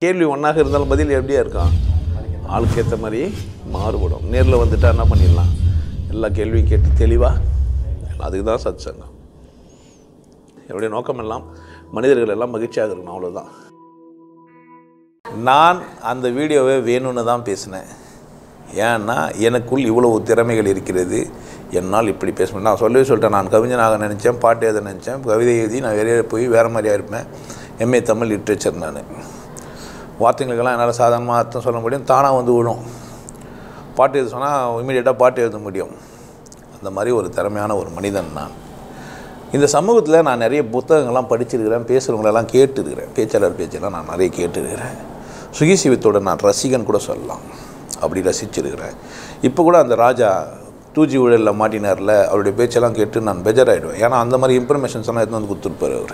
கேள்வி ஒன்றாக இருந்தாலும் பதில் எப்படியா இருக்கும் ஆளுக்கு ஏற்ற மாதிரி மாறுபடும் நேரில் வந்துட்டா என்ன பண்ணிடலாம் எல்லா கேள்வியும் கேட்டு தெளிவாக அதுக்கு தான் சத் சங்கம் என்னுடைய நோக்கம் எல்லாம் மனிதர்கள் எல்லாம் மகிழ்ச்சியாக இருக்கணும் அவ்வளோதான் நான் அந்த வீடியோவை வேணும்னு தான் பேசினேன் ஏன்னா எனக்குள் இவ்வளவு திறமைகள் இருக்கிறது என்னால் இப்படி பேச முடியும் நான் சொல்லவே சொல்லிட்டேன் நான் கவிஞனாக நினச்சேன் பாட்டு எழுத நினச்சேன் கவிதை எழுதி நான் வெளியே போய் வேறு மாதிரியாக இருப்பேன் எம்ஏ தமிழ் லிட்ரேச்சர் நான் வார்த்தைகளுக்கெல்லாம் என்னால் சாதாரணமாக அர்த்தம் சொல்ல முடியும் தானாக வந்து விழும் பாட்டு எழுத சொன்னால் இமீடியட்டாக பாட்டு எழுத முடியும் அந்த மாதிரி ஒரு திறமையான ஒரு மனிதன் நான் இந்த சமூகத்தில் நான் நிறைய புத்தகங்கள்லாம் படிச்சிருக்கிறேன் பேசுகிறவங்களெல்லாம் கேட்டுருக்கிறேன் பேச்சாளர் பேச்செல்லாம் நான் நிறைய கேட்டுருக்கிறேன் சுகிசிவத்தோட நான் ரசிகன் கூட சொல்லலாம் அப்படி ரசிச்சிருக்கிறேன் இப்போ கூட அந்த ராஜா டூஜி ஊழலில் மாட்டினார்ல அவருடைய பேச்செல்லாம் கேட்டு நான் பெஜராயிடுவேன் ஏன்னா அந்த மாதிரி இன்ஃபர்மேஷன்ஸ் எல்லாம் எடுத்து வந்து கொடுத்துருப்பார் அவர்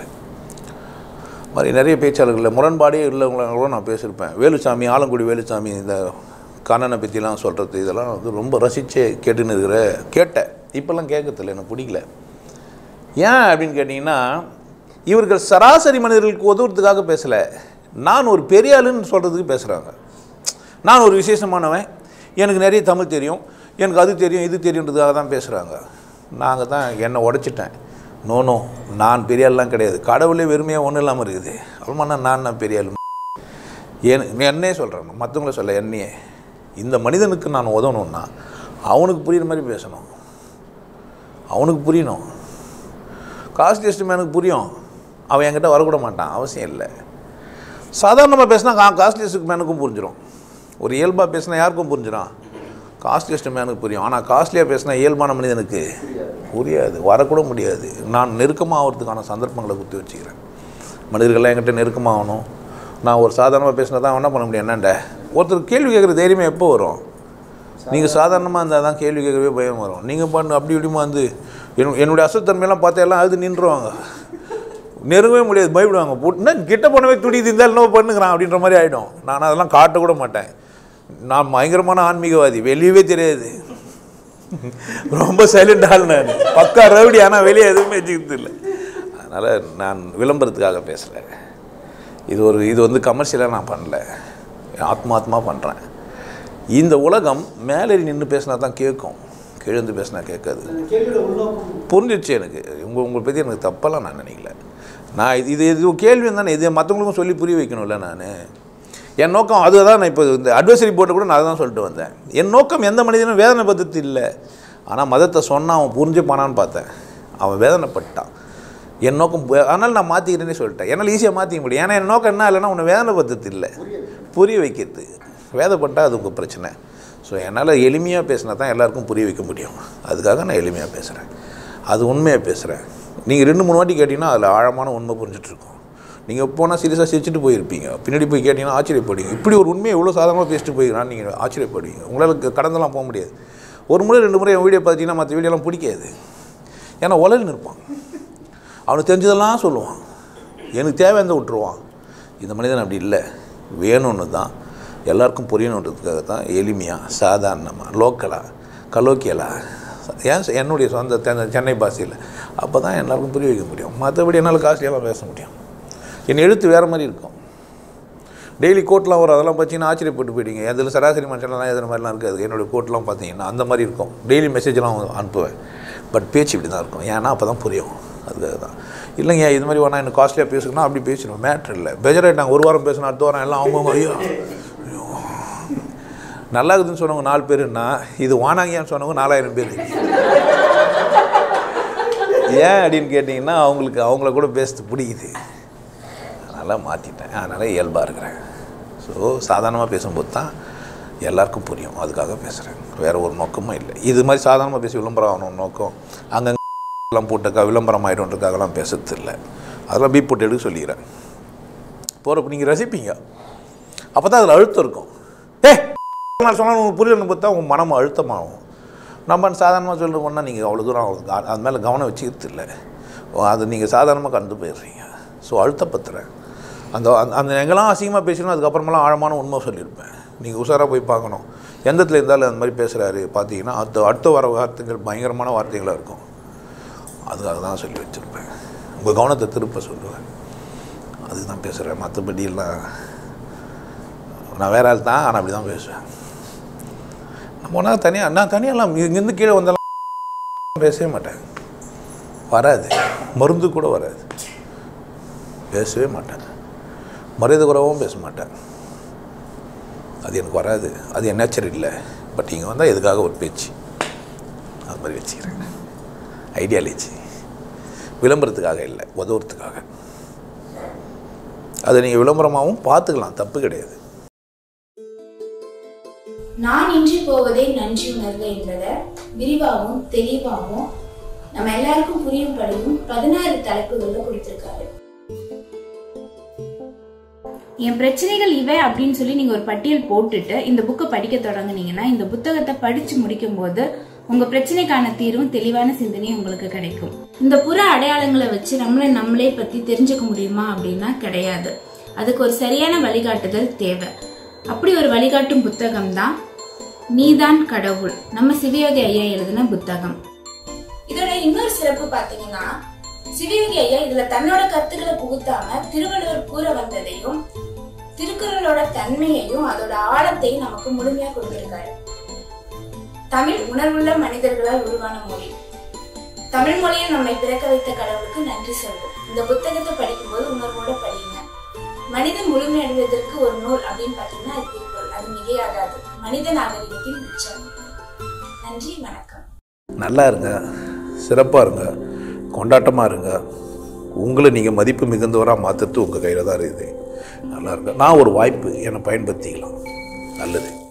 மாதிரி நிறைய பேச்சாளர்களில் முரண்பாடே உள்ளவங்கள கூட நான் பேசியிருப்பேன் வேலுசாமி ஆலங்குடி வேலுசாமி இந்த கண்ணனை பற்றிலாம் சொல்கிறது இதெல்லாம் வந்து ரொம்ப ரசித்து கேட்டுன்னு இருக்கிற கேட்டேன் இப்போல்லாம் கேட்கறதில்ல எனக்கு பிடிக்கல ஏன் அப்படின்னு கேட்டிங்கன்னா இவர்கள் சராசரி மனிதர்களுக்கு உதவுறதுக்காக பேசலை நான் ஒரு பெரிய ஆளுன்னு சொல்கிறதுக்கு பேசுகிறாங்க நான் ஒரு விசேஷமானவன் எனக்கு நிறைய தமிழ் தெரியும் எனக்கு அது தெரியும் இது தெரியுன்றதுக்காக தான் பேசுகிறாங்க நாங்கள் தான் என்னை உடைச்சிட்டேன் நோ நோ நான் பெரிய ஆள்லாம் கிடையாது கடவுளே வெறுமையாக ஒன்றும் இல்லாமல் இருக்குது அவ்வளோமா நான் நான் பெரிய ஆள் என் என்னே சொல்கிறேன் மற்றவங்கள சொல்ல என்னையே இந்த மனிதனுக்கு நான் உதவணும்னா அவனுக்கு புரியுற மாதிரி பேசணும் அவனுக்கு புரியணும் காஸ்ட் எஸ்டிமேனுக்கு புரியும் அவன் என்கிட்ட வரக்கூட மாட்டான் அவசியம் இல்லை சாதாரணமாக பேசினா கா காஸ்ட்லியஸ்ட் மேனுக்கும் புரிஞ்சிடும் ஒரு இயல்பாக பேசினா யாருக்கும் புரிஞ்சிடும் காஸ்ட்லியஸ்ட் மேனுக்கு புரியும் ஆனால் காஸ்ட்லியாக பேசினா இயல்பான மனிதனுக்கு புரியாது வரக்கூட முடியாது நான் நெருக்கமாக ஆகிறதுக்கான சந்தர்ப்பங்களை குத்தி வச்சுக்கிறேன் மனிதர்கள்லாம் என்கிட்ட நெருக்கமாகணும் நான் ஒரு சாதாரணமாக பேசினா தான் என்ன பண்ண முடியும் என்னண்ட ஒருத்தர் கேள்வி கேட்குற தைரியமே எப்போ வரும் நீங்கள் சாதாரணமாக இருந்தால் தான் கேள்வி கேட்கவே பயம் வரும் நீங்கள் பண்ணு அப்படி இப்படிமா வந்து என் என்னுடைய அசத்தன்மையெல்லாம் பார்த்தா எல்லாம் அழுது நின்றுவாங்க நெருங்கவே முடியாது பயப்படுவாங்க போட்டுனா கிட்ட போனவே துடிது இருந்தால் என்ன பண்ணுங்கிறான் அப்படின்ற மாதிரி ஆகிடும் நான் அதெல்லாம் காட்ட கூட மாட்டேன் நான் பயங்கரமான ஆன்மீகவாதி வெளியவே தெரியாது ரொம்ப சைலண்ட் ஆள் நான் பக்கா ரவுடி ஆனால் வெளியே எதுவுமே வச்சுக்கிறது இல்லை அதனால் நான் விளம்பரத்துக்காக பேசலை இது ஒரு இது வந்து கமர்ஷியலாக நான் பண்ணல ஆத்மாத்மா பண்ணுறேன் இந்த உலகம் மேலே நின்று பேசினா தான் கேட்கும் கிழந்து பேசினா கேட்காது புரிஞ்சிடுச்சு எனக்கு உங்கள் உங்களை பற்றி எனக்கு தப்பெல்லாம் நான் நினைக்கல நான் இது இது இது கேள்வி தானே இது மற்றவங்களுக்கும் சொல்லி புரிய வைக்கணும்ல நான் என் நோக்கம் அதுதான் நான் இப்போ இந்த அட்வைசரி போர்ட்டை கூட நான் தான் சொல்லிட்டு வந்தேன் என் நோக்கம் எந்த மனிதனும் வேதனை பద్ధతి இல்லை ஆனால் மதத்தை சொன்னால் அவன் புரிஞ்சுப்பானான்னு பார்த்தேன் அவன் வேதனைப்பட்டான் என் நோக்கம் பு- அதனால் நான் மாற்றிக்கிறேனே சொல்லிட்டேன் என்னால் ஈஸியாக மாற்றிக்க முடியும் ஏன்னா என் நோக்கம் என்ன இல்லைன்னா உன்னை வேதனை பద్ధతి இல்லை புரிய வைக்கிறது வேதப்பட்டால் அது உங்கள் பிரச்சனை ஸோ என்னால் எளிமையாக பேசினா தான் எல்லாருக்கும் புரிய வைக்க முடியும் அதுக்காக நான் எளிமையாக பேசுகிறேன் அது உண்மையாக பேசுகிறேன் நீங்கள் ரெண்டு மூணு வாட்டி கேட்டிங்கன்னா அதில் ஆழமான உண்மை புரிஞ்சுட்டு இருக்கும் நீங்கள் போனால் சீரியஸாக சிரிச்சுட்டு போயிருப்பீங்க பின்னாடி போய் கேட்டிங்கன்னா ஆச்சரியப்படுவீங்க இப்படி ஒரு உண்மையை எவ்வளோ சாதாரணமாக பேசிட்டு போயிருக்கான்னு நீங்கள் ஆச்சரியப்படுவீங்க உங்களால் க- கடந்தெல்லாம் போக முடியாது ஒரு முறை ரெண்டு முறை என் வீடியோ பார்த்தீங்கன்னா மற்ற வீடியோலாம் பிடிக்காது ஏன்னா உலகில் இருப்பான் அவனுக்கு தெரிஞ்சதெல்லாம் சொல்லுவான் எனக்கு தேவையானதை விட்டுருவான் இந்த மனிதன் அப்படி இல்லை வேணும்னு தான் எல்லாருக்கும் புரியணுன்றதுக்காக தான் எளிமையாக சாதாரணமாக லோக்கலாக கலோக்கியலாக ஏன் சொ- என்னுடைய சொந்த தென்னை- சென்னை பாஷையில் அப்போ தான் எல்லாருக்கும் புரிய வைக்க முடியும் மற்றபடி என்னால் காஸ்ட்லியெல்லாம் பேச முடியும் என் எழுத்து வேறு மாதிரி இருக்கும் டெய்லி கோட்லாம் வரும் அதெல்லாம் பார்த்தீங்கன்னா ஆச்சரியப்பட்டு போயிட்டீங்க அதில் சராசரி மனுஷன்லாம் எதுன மாதிரிலாம் இருக்காது என்னுடைய கோட்லாம் பார்த்தீங்கன்னா அந்த மாதிரி இருக்கும் டெய்லி மெசேஜ்லாம் அனுப்புவேன் பட் பேச்சு இப்படி தான் இருக்கும் ஏன்னா அப்போ தான் புரியும் அதுக்காக தான் இல்லைங்க இது மாதிரி வேணா எனக்கு காஸ்ட்லியாக பேசுனா அப்படி பேசணும் மேட்ரு இல்லை பெஜராயிட்டாங்க ஒரு வாரம் பேசணும் அடுத்த வாரம் எல்லாம் அவங்கவுங்க ஐயோ ஐயோ. நல்லா இருக்குதுன்னு சொன்னவங்க நாலு பேருன்னா இது வானாங்கியான்னு சொன்னவங்க நாலாயிரம் பேர் ஏன் அப்படின்னு கேட்டிங்கன்னா அவங்களுக்கு அவங்கள கூட பேசுறது பிடிக்குது அதனால் மாற்றிட்டேன் அதனால் இயல்பாக இருக்கிறேன் ஸோ சாதாரணமாக பேசும்போது தான் எல்லாருக்கும் புரியும் அதுக்காக பேசுகிறேன் வேறு ஒரு நோக்கமும் இல்லை இது மாதிரி சாதாரணமாக பேசி விளம்பரம் ஆகணும் நோக்கம் அங்கே எல்லாம் போட்டுக்கா விளம்பரம் ஆகிடும்ன்றதுக்காகலாம் பேசுறது இல்லை அதெல்லாம் பீப் போட்டு எடுக்க சொல்லிக்கிறேன் போகிறப்ப நீங்கள் ரசிப்பீங்க அப்போ தான் அதில் அழுத்தம் இருக்கும் ஏ நான் சொன்னால் உங்களுக்கு புரியலன்னு பார்த்தா உங்கள் மனம் அழுத்தமாகும் நம்ம சாதாரணமாக சொல்லிட்டு போனால் நீங்கள் அவ்வளோ தூரம் அவங்களுக்கு அ- அது மேலே கவனம் வச்சுக்கிறது இல்லை ஓ, அது நீங்கள் சாதாரணமாக கடந்து போயிடுறீங்க ஸோ அழுத்தப்படுத்துகிறேன் அந்த அந்த- அந்த எங்கெல்லாம் அசிங்கமாக பேசணும் அதுக்கப்புறமெல்லாம் ஆழமான உண்மை சொல்லியிருப்பேன் நீங்கள் உஷாராக போய் பார்க்கணும் எந்தத்தில் இருந்தாலும் அந்த மாதிரி பேசுகிறாரு பார்த்தீங்கன்னா அடுத்த அடுத்த வர வார்த்தைகள் பயங்கரமான வார்த்தைகளாக இருக்கும் அதுக்காக தான் சொல்லி வச்சுருப்பேன் உங்கள் கவனத்தை திருப்ப சொல்லுவேன் அதுக்கு தான் பேசுகிறேன் மற்றபடி எல்லாம் நான் வேற ஆள் தான் ஆனால் அப்படி தான் பேசுவேன் நம்ம ஒன்றா தனியாக நான் தனியாலாம் இங்கேருந்து கீழே வந்தாலும் பேசவே மாட்டேன் வராது மருந்து கூட வராது பேசவே மாட்டேன் மரியாதை குறைவாகவும் பேச மாட்டேன் அது எனக்கு வராது அது என் நேச்சர் இல்லை பட் இங்கே வந்தால் எதுக்காக ஒரு பேச்சு அது மாதிரி வச்சுக்கிறேன் ஐடியாலஜி விளம்பரத்துக்காக இல்லை உதவுறதுக்காக அதை நீங்கள் விளம்பரமாகவும் பார்த்துக்கலாம் தப்பு கிடையாது நான் இன்றி போவதே நன்றி உணர்வு என்பதை விரிவாகவும் தெளிவாகவும் நம்ம எல்லாருக்கும் புரியும்படியும் பதினாறு தலைப்புகள்ல கொடுத்திருக்காரு என் பிரச்சனைகள் இவை அப்படின்னு சொல்லி நீங்க ஒரு பட்டியல் போட்டுட்டு இந்த புக்கை படிக்க தொடங்குனீங்கன்னா இந்த புத்தகத்தை படிச்சு முடிக்கும் போது உங்க பிரச்சனைக்கான தீர்வும் தெளிவான சிந்தனையும் உங்களுக்கு கிடைக்கும் இந்த புற அடையாளங்களை வச்சு நம்மளை நம்மளே பத்தி தெரிஞ்சுக்க முடியுமா அப்படின்னா கிடையாது அதுக்கு ஒரு சரியான வழிகாட்டுதல் தேவை அப்படி ஒரு வழிகாட்டும் புத்தகம் தான் நீதான் கடவுள் நம்ம சிவயோகி ஐயா எழுதின புத்தகம் இதோட இன்னொரு சிறப்பு பாத்தீங்கன்னா சிவயோகி ஐயா இதுல தன்னோட கருத்துக்களை புகுத்தாம திருவள்ளுவர் கூற வந்ததையும் திருக்குறளோட தன்மையையும் அதோட ஆழத்தையும் நமக்கு முழுமையா கொடுத்திருக்காரு தமிழ் உணர்வுள்ள மனிதர்களால் உருவான மொழி தமிழ் மொழியை நம்மை பிறக்க வைத்த கடவுளுக்கு நன்றி சொல்வோம் இந்த புத்தகத்தை படிக்கும்போது உணர்வோட படிங்க மனிதன் முழுமையடைவதற்கு ஒரு நூல் அப்படின்னு பாத்தீங்கன்னா அது திருக்குறள் அது மிகையாகாது மனித நாகரிகத்தின் உச்சம் நன்றி வணக்கம் நல்லா இருங்க சிறப்பாக இருங்க கொண்டாட்டமாக இருங்க உங்களை நீங்கள் மதிப்பு மிகுந்தவராக மாற்றுறது உங்கள் கையில் தான் இருக்குது நல்லா இருங்க நான் ஒரு வாய்ப்பு என்னை பயன்படுத்திக்கலாம் நல்லது